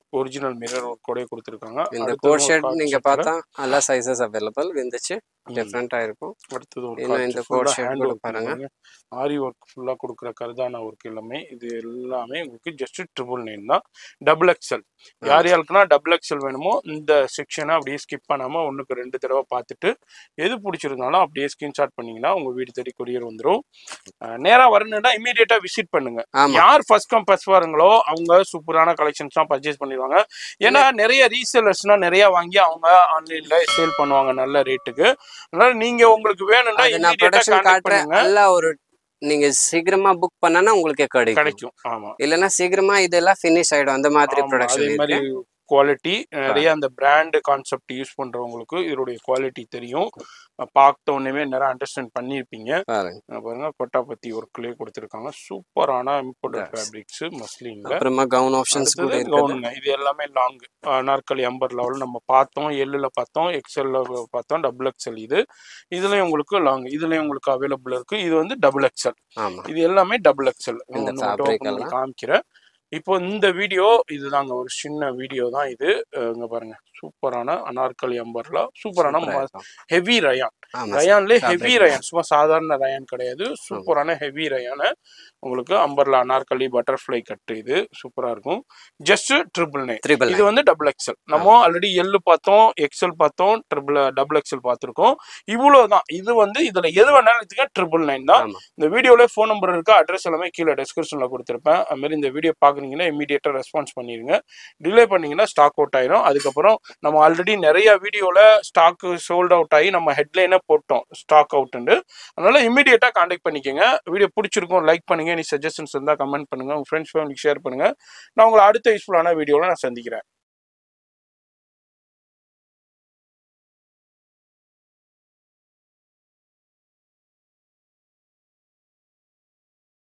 Speaker 1: ஒரிஜினல் மிரர் கூட கொடுத்துருக்காங்க
Speaker 2: இந்த
Speaker 1: அடுத்தது
Speaker 2: கோட்
Speaker 1: ஒரு
Speaker 2: ஷர்ட்
Speaker 1: card
Speaker 2: நீங்க
Speaker 1: set ல
Speaker 2: பார்த்தா எல்லா சைஸஸ் அவைலபிள் இருந்துச்சு டிஃப்ரெண்டா இருக்கும்
Speaker 1: அடுத்தது ஒரு
Speaker 2: இன்னும்
Speaker 1: card
Speaker 2: இந்த
Speaker 1: set full
Speaker 2: coat
Speaker 1: ஆ
Speaker 2: shirt
Speaker 1: hand
Speaker 2: கூட
Speaker 1: work
Speaker 2: பாருங்க.
Speaker 1: பாருங்க ஆரி ஒர்க் ஃபுல்லா கொடுக்குற கருதான ஒர்க் எல்லாமே இது எல்லாமே உங்களுக்கு ஜஸ்ட் ட்ரிபிள் நைன் தான் டபுள் எக்ஸல் யார் யாருக்குன்னா டபுள் எக்ஸல் வேணுமோ இந்த செக்ஷனை அப்படியே ஸ்கிப் பண்ணாம ஒண்ணுக்கு ரெண்டு தடவை பார்த்துட்டு எது பிடிச்சிருந்தாலும் அப்படியே ஸ்கிரீன்ஷாட் பண்ணீங்கன்னா உங்க வீடு தேடி கொரியர் வந்துடும் நேரா வரணும்னா இமீடியட்டா விசிட் பண்ணுங்க
Speaker 2: ஆமா
Speaker 1: யார் ஃபர்ஸ்ட் கம் ஃபர்ஸ்ட் வாருங்களோ அவங்க சூப்பரான கலெக்ஷன்ஸ்லாம் பர்ச்சேஸ் பண்ணிடுவாங்க ஏன்னா நிறைய ரீசேலர்ஸ்னா நிறைய வாங்கி அவங்க ஆன்லைன்ல சேல் பண்ணுவாங்க நல்ல ரேட்டுக்கு அதனால நீங்க உங்களுக்கு வேணும்னா
Speaker 2: அது நான்
Speaker 1: இமீடியட்டா
Speaker 2: ப்ரொடக்ஷன்
Speaker 1: கான்டாக்ட்
Speaker 2: காட்டுறேன்
Speaker 1: பண்ணுங்க
Speaker 2: நல்லா ஒரு நீங்க சீக்கிரமா புக் பண்ணனா உங்களுக்கு கிடைக்கும்
Speaker 1: கிடைக்கும் ஆமா
Speaker 2: இல்லைன்னா சீக்கிரமா இதெல்லாம் ஃபினிஷ் ஆயிடும் அந்த மாதிரி
Speaker 1: ஆமா,
Speaker 2: ப்ரொடக்ஷன்
Speaker 1: அதே மாதிரி
Speaker 2: இருக்கு
Speaker 1: குவாலிட்டி நிறைய அந்த பிராண்ட் கான்செப்ட் யூஸ் பண்றவங்களுக்கு இதோடைய குவாலிட்டி தெரியும் அஹ் பார்த்த உடனே நிறைய அண்டர்ஸ்டாண்ட் பண்ணியிருப்பீங்க
Speaker 2: பாருங்க
Speaker 1: அஹ் பாருங்க கொட்டாபத்தி ஒர்க்லயே கொடுத்துருக்காங்க சூப்பரான இம்போர்ட்டட்
Speaker 2: Yes.
Speaker 1: ஃபேப்ரிக்ஸ் மஸ்லின்ல
Speaker 2: அப்புறமா கவுன் ஆப்ஷன்ஸ் கூட
Speaker 1: அடுத்தது
Speaker 2: இருக்குது
Speaker 1: கவுனுங்க இது எல்லாமே லாங் நாற்காலி அம்பர் லெவல் நம்ம பார்த்தோம் எல்லுல பார்த்தோம் எக்ஸ்எல்ல பார்த்தோம் டபுள் எக்ஸ்எல் இது இதுலயும் உங்களுக்கு லாங் இதுலயும் உங்களுக்கு அவைலபிள் இருக்கு இது வந்து டபுள் எக்ஸ்எல்
Speaker 2: ஆமா
Speaker 1: இது எல்லாமே டபுள் எக்ஸ்எல்
Speaker 2: இந்த fabric எல்லாம்.
Speaker 1: காமிக்கிறேன் இப்போ இந்த வீடியோ இதுதாங்க ஒரு சின்ன வீடியோ தான் இது அஹ் இங்க பாருங்க சூப்பரான அனார்கலி அம்பர்ல சூப்பரான
Speaker 2: சூப்பரா இருக்கும்.
Speaker 1: ஹெவி ரயான்
Speaker 2: ஆமா
Speaker 1: ரயான்லேயே
Speaker 2: fabric
Speaker 1: ஹெவி
Speaker 2: தான்.
Speaker 1: ரயான் சும்மா சாதாரண ரயான் கிடையாது சூப்பரான ஹெவி ரயான் உங்களுக்கு அம்பர்லா அனார்கலி பட்டர்ஃப்ளை கட்டு இது சூப்பரா இருக்கும் ஜஸ்ட் ட்ரிபிள் நைன்
Speaker 2: த்ரிபிள்
Speaker 1: இது வந்து டபுள் எக்ஸ்எல் நம்ம ஆல்ரெடி எல்லு பார்த்தோம் எக்ஸ்எல் பார்த்தோம் ட்ரிபிள் டபுள் எக்ஸ்எல் பார்த்துருக்கோம் இவ்வளவுதான் இது வந்து இதுல எது வேணாலும் இதுக்கு ட்ரிபிள் நைன் தான்
Speaker 2: ஆமா
Speaker 1: இந்த வீடியோல ஃபோன் நம்பர் இருக்கு அட்ரஸ் எல்லாமே கீழே டிஸ்கிரிப்ஷன்ல கொடுத்துருப்பேன் அது மாதிரி இந்த வீடியோ பாக்குறீங்கன்னா இமீடியட்டா ரெஸ்பான்ஸ் பண்ணிருங்க டிலே பண்ணீங்கன்னா ஸ்டாக் அவுட் ஆயிரும் அதுக்கப்புறம் நம்ம ஆல்ரெடி நிறைய வீடியோல ஸ்டாக் சோல்ட் அவுட் ஆகி நம்ம ஹெட்லைனே போட்டோம் ஸ்டாக் அவுட்னு அதனால இமீடியட்டா கான்டாக்ட் பண்ணிக்கோங்க வீடியோ பிடிச்சிருக்கும் லைக் பண்ணுங்க நீ சஜஷன்ஸ் இருந்தா கமெண்ட் பண்ணுங்க உங்க ஃப்ரெண்ட்ஸ் ஃபேமிலிக்கு ஷேர் பண்ணுங்க நான் உங்களை அடுத்த யூஸ்ஃபுல்லான வீடியோல நான் சந்திக்கிறேன்